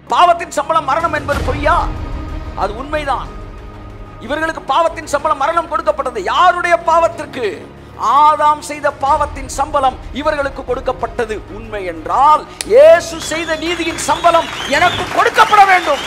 பாவத்தின் சம்பளம் மரணம் என்பது பொய்யா அது உண்மைதான் இவர்களுக்கு பாவத்தின் சம்பளம் மரணம் கொடுக்கப்பட்டது யாருடைய பாவத்திற்கு ஆதாம் செய்த பாவத்தின் சம்பளம் இவர்களுக்கு கொடுக்கப்பட்டது உண்மை என்றால் இயேசு செய்த நீதியின் சம்பளம் எனக்கு கொடுக்கப்பட வேண்டும்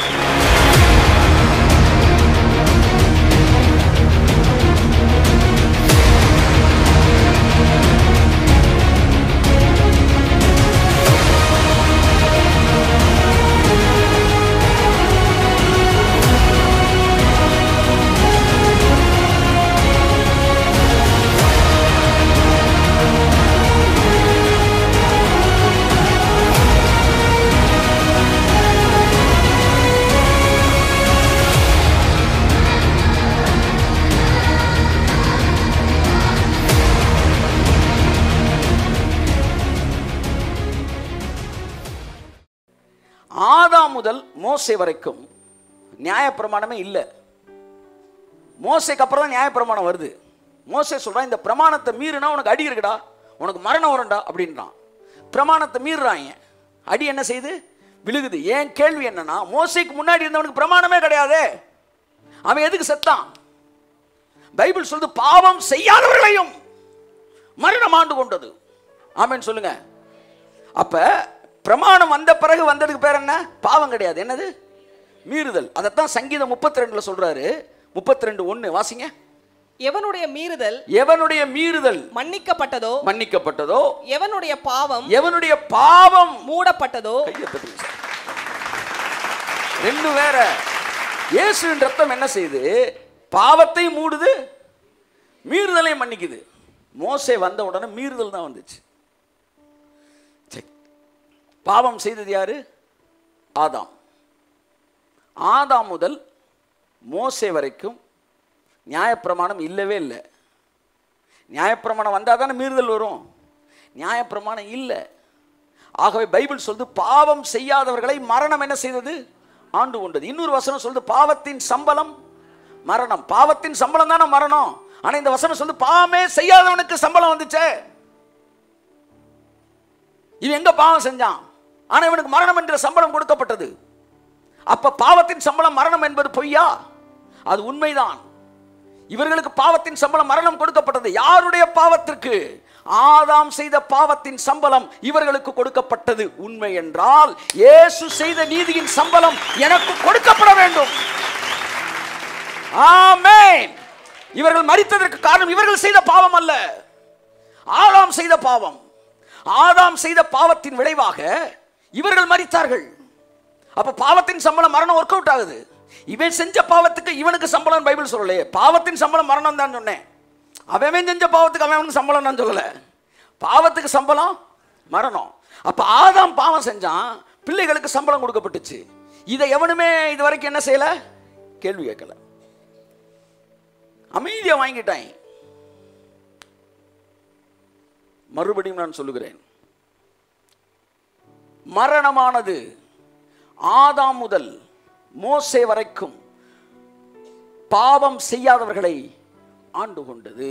ஆதாம் முதல் மோசே வரைக்கும் நியாயப்பிரமாணமே இல்லை மோசைக்கு அப்புறம் தான் நியாயப்பிரமாணம் வருது மோசே சொல்றான் இந்த பிரமாணத்தை மீறினா உனக்கு அடி இருக்குடா உனக்கு மரணம் வரும்டா அப்படின்றான் பிரமாணத்தை மீறுறாங்க அடி என்ன செய்யுது விழுகுது ஏன் கேள்வி என்னன்னா மோசைக்கு முன்னாடி இருந்தவனுக்கு பிரமாணமே கிடையாதே அவன் எதுக்கு செத்தான் பைபிள் சொல்லுது பாவம் செய்யாதவர்களையும் மரணம் ஆண்டு கொண்டது ஆமென் சொல்லுங்க அப்ப பிரமாணம் வந்த பிறகு வந்ததுக்கு பேர் என்ன பாவம் கிடையாது என்னது மீறுதல் அதைத்தான் சங்கீதம் முப்பத்தி ரெண்டுல சொல்றாரு முப்பத்தி ரெண்டு ஒன்னு வாசிங்க எவனுடைய மீறுதல் எவனுடைய மீறுதல் மன்னிக்கப்பட்டதோ மன்னிக்கப்பட்டதோ எவனுடைய பாவம் எவனுடைய பாவம் மூடப்பட்டதோ கையை தட்டுங்க சார். ரெண்டு வேற இயேசுவின் ரத்தம் என்ன செய்யுது பாவத்தை மூடுது மீறுதலையும் மன்னிக்குது மோசே வந்த உடனே மீறுதல் தான் வந்துச்சு சரி. பாவம் செய்தது யாரு ஆதாம் ஆதாம் முதல் மோசே வரைக்கும் நியாயப்பிரமாணம் இல்லவே இல்லை நியாயப்பிரமாணம் வந்தால் தானே மீறுதல் வரும் நியாயப்பிரமாணம் இல்லை ஆகவே பைபிள் சொல்லுது பாவம் செய்யாதவர்களை மரணம் என்ன செய்தது ஆண்டு கொண்டது இன்னொரு வசனம் சொல்லுது பாவத்தின் சம்பளம் மரணம் பாவத்தின் சம்பளம் தானே மரணம் ஆனா இந்த வசனம் சொல்லுது பாவமே செய்யாதவனுக்கு சம்பளம் வந்துச்சே இவன் எங்க பாவம் செஞ்சான் ஆனா இவனுக்கு மரணம் என்ற சம்பளம் கொடுக்கப்பட்டது அப்ப பாவத்தின் சம்பளம் மரணம் என்பது பொய்யா அது உண்மைதான் இவர்களுக்கு பாவத்தின் சம்பளம் மரணம் கொடுக்கப்பட்டது யாருடைய பாவத்திற்கு ஆதாம் செய்த பாவத்தின் சம்பளம் இவர்களுக்கு கொடுக்கப்பட்டது உண்மை என்றால் இயேசு செய்த நீதியின் சம்பளம் எனக்கு கொடுக்கப்பட வேண்டும் ஆமென் இவர்கள் மரித்ததற்கு காரணம் இவர்கள் செய்த பாவம் அல்ல ஆதாம் செய்த பாவம் ஆதாம் செய்த பாவத்தின் விளைவாக இவர்கள் மரித்தார்கள் அப்ப பாவத்தின் சம்பளம் மரணம் ஒர்க் அவுட் ஆகுது இவன் செஞ்ச பாவத்துக்கு இவனுக்கு சம்பளம் பைபிள் சொல்லலையே பாவத்தின் சம்பளம் மரணம் தான் சொன்னேன் அவன் செஞ்ச பாவத்துக்கு அவனுக்கு சம்பளம் நான் சொல்லல பாவத்துக்கு சம்பளம் மரணம் அப்ப ஆதாம் பாவம் செஞ்சான் பிள்ளைகளுக்கு சம்பளம் கொடுக்கப்பட்டுச்சு இதை எவனுமே இது வரைக்கும் என்ன செய்யல கேள்வி கேட்கல அமைதியா வாங்கிட்டான் மறுபடியும் நான் சொல்லுகிறேன் மரணமானது ஆதாம் முதல் மோசே வரைக்கும் பாவம் செய்யாதவர்களை ஆண்டு கொண்டது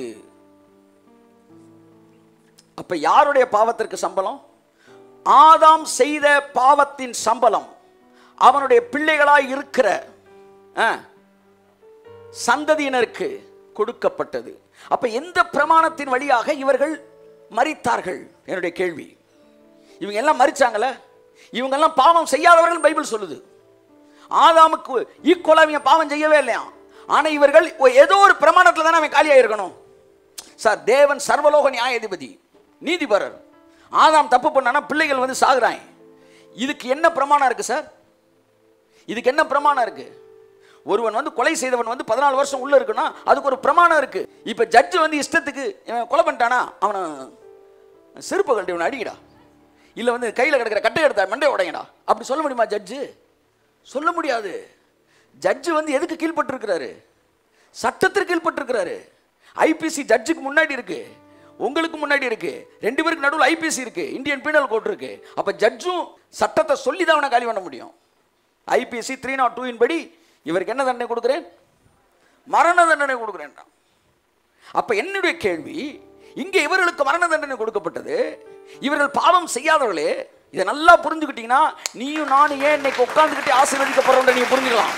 அப்ப யாருடைய பாவத்திற்கு சம்பளம் ஆதாம் செய்த பாவத்தின் சம்பளம் அவனுடைய பிள்ளைகளாய் இருக்கிற ஆ, சந்ததியினருக்கு கொடுக்கப்பட்டது அப்ப எந்த பிரமாணத்தின் வழியாக இவர்கள் மரித்தார்கள் என்னுடைய கேள்வி இவங்க எல்லாம் மரிச்சாங்களே இவங்க எல்லாம் பாவம் செய்யாதவர்கள் பைபிள் சொல்லுது ஆதாமுக்கு ஈக்குவலா இவங்க பாவம் செய்யவே இல்லையா ஆனா இவர்கள் ஒ- ஏதோ ஒரு பிரமாணத்துல தானே அவன் காலியா இருக்கணும் சார் தேவன் சர்வலோக நியாயாதிபதி நீதிபரர் ஆதாம் தப்பு பண்ணானா பிள்ளைகள் வந்து சாகுறாங்க இதுக்கு என்ன பிரமாணம் இருக்கு சார் இதுக்கு என்ன பிரமாணம் இருக்கு ஒருவன் வந்து கொலை செய்தவன் வந்து பதினாலு வருஷம் உள்ள இருக்குன்னா அதுக்கு ஒரு பிரமாணம் இருக்கு இப்ப ஜட்ஜு வந்து இஷ்டத்துக்கு இவன் கொலை பண்ணிட்டானா அவனை செருப்பு கழட்டி இவனை அடிக்கடா இல்ல வந்து கையில கிடக்கிற கட்டை எடுத்தா மண்டை உடையடா அப்படி சொல்ல முடியுமா ஜட்ஜு சொல்ல முடியாது ஜட்ஜு வந்து எதுக்கு கீழ்ப்பட்டிருக்கிறாரு சட்டத்திற்கு கீழ்ப்பட்டிருக்கிறாரு ஐபிசி ஜட்ஜுக்கு முன்னாடி இருக்கு உங்களுக்கு முன்னாடி இருக்கு ரெண்டு பேருக்கு நடுவில் ஐபிசி இருக்கு இந்தியன் பீனல் கோட் இருக்கு அப்ப ஜட்ஜும் சட்டத்தை சொல்லி தான் அவனை காலி பண்ண முடியும் ஐபிசி த்ரீ நாட் டூவின் படி இவருக்கு என்ன தண்டனை கொடுக்குறேன் மரண தண்டனை கொடுக்குறேன்றான் அப்ப என்னுடைய கேள்வி இங்கே இவர்களுக்கு மரண தண்டனை கொடுக்கப்பட்டது இவர்கள் பாவம் செய்யாதவர்களே இதை நல்லா புரிஞ்சுக்கிட்டீங்கன்னா நீயும் நானும் ஏன் இன்னைக்கு உட்கார்ந்துக்கிட்டே ஆசீர்வதிக்கப்படுறோம் நீங்க புரிஞ்சுக்கலாம்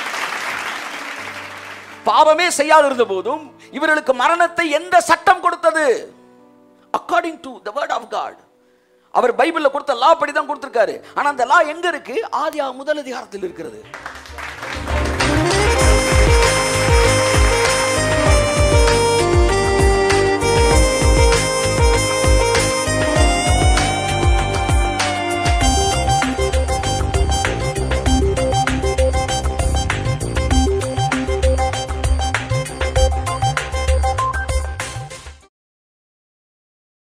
பாவமே செய்யாது இருந்த போதும் இவர்களுக்கு மரணத்தை எந்த சட்டம் கொடுத்தது according to the word of God our பைபிள்ல கொடுத்த லா படி தான் கொடுத்திருக்காரு ஆனா அந்த லா எங்க இருக்கு ஆதி முதல் அதிகாரத்தில் இருக்கிறது